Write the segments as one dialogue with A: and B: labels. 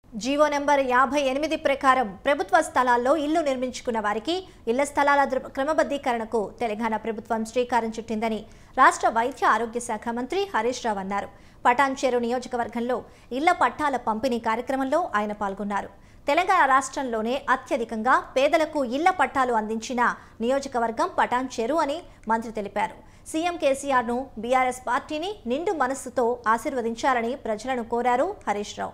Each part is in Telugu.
A: జీవో నెంబర్ యాభై ఎనిమిది ప్రకారం ప్రభుత్వ స్థలాల్లో ఇల్లు నిర్మించుకున్న వారికి ఇళ్ల స్థలాల ద్ర- క్రమబద్ధీకరణకు తెలంగాణ ప్రభుత్వం శ్రీకారం చుట్టిందని రాష్ట్ర వైద్య ఆరోగ్య శాఖ మంత్రి హరీష్ రావు అన్నారు పటాన్చేరు నియోజకవర్గంలో ఇళ్ల పట్టాల పంపిణీ కార్యక్రమంలో ఆయన పాల్గొన్నారు తెలంగాణ రాష్ట్రంలోనే అత్యధికంగా పేదలకు ఇళ్ల పట్టాలు అందించిన నియోజకవర్గం పటాన్చేరు అని మంత్రి తెలిపారు సీఎం కేసీఆర్ను బీఆర్ఎస్ పార్టీని నిండు మనస్సుతో ఆశీర్వదించాలని ప్రజలను కోరారు హరీష్ రావు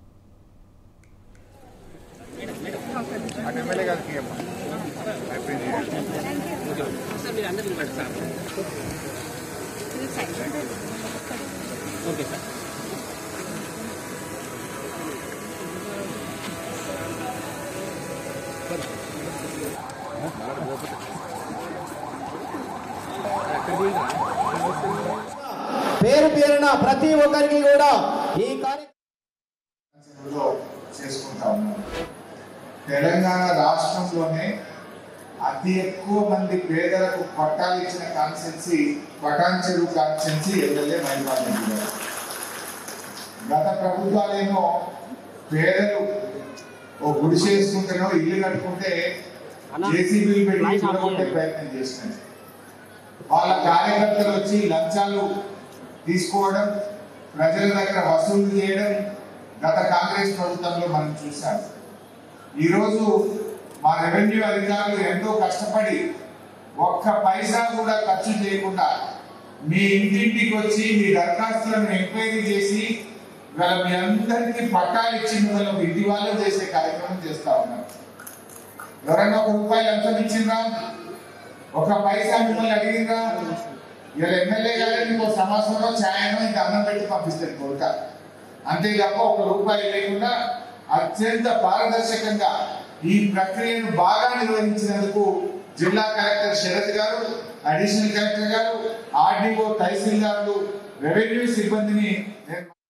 B: అటు ఎమ్మెల్యే గారికి ఇవ్వమ్మా. అయిపోయింది
C: ఓకే సార్
D: పేరు పేరున ప్రతి ఒక్కరికి కూడా ఈ కార్యక్రమం
B: లో చేసుకుంటా ఉన్నాం తెలంగాణ రాష్ట్రంలోనే అతి ఎక్కువ మంది పేదలకు పట్టాలు ఇచ్చిన కాన్స్టెన్సీ పటాన్ చెరువు కాన్స్టెన్సీ ఎమ్మెల్యే మహిళాల్ రెడ్డి గారు గత ప్రభుత్వాలేమో పేదలు ఓ గుడిసె వేసుకుంటేనో ఇల్లు కట్టుకుంటే జేసీబీలు పెట్టి కూడగొట్టే ప్రయత్నం చేసినాయి వాళ్ళ కార్యకర్తలు వచ్చి లంచాలు తీసుకోవడం ప్రజల దగ్గర వసూలు చేయడం గత కాంగ్రెస్ ప్రభుత్వంలో మనం చూసాం ఈరోజు మా రెవెన్యూ అధికారులు ఎంతో కష్టపడి ఒక్క పైసా కూడా ఖర్చు చేయకుండా మీ ఇంటింటికి వచ్చి మీ దరఖాస్తులను ఎంక్వైరీ చేసి ఇవాళ మీ అందరికీ పట్టాలు ఇచ్చి మిమ్మల్ని ఒక ఇంటి వాళ్ళు చేసే కార్యక్రమం చేస్తా ఉన్నారు ఎవరైనా ఒక రూపాయి లంచం ఇచ్చిండ్రా ఒక పైసా మిమ్మల్ని అడిగిందా ఇలా ఎమ్మెల్యే గారికి ఇంకో సమాసంలో ఛాయనో ఇంకా అన్నం పెట్టి పంపిస్తారు కోట అంతే తప్ప ఒక రూపాయి లేకుండా అత్యంత పారదర్శకంగా ఈ ప్రక్రియను బాగా నిర్వహించినందుకు జిల్లా కలెక్టర్ శరత్ గారు అడిషనల్ కలెక్టర్ గారు ఆర్డీఓ తహసీల్దార్లు రెవెన్యూ సిబ్బందిని నేను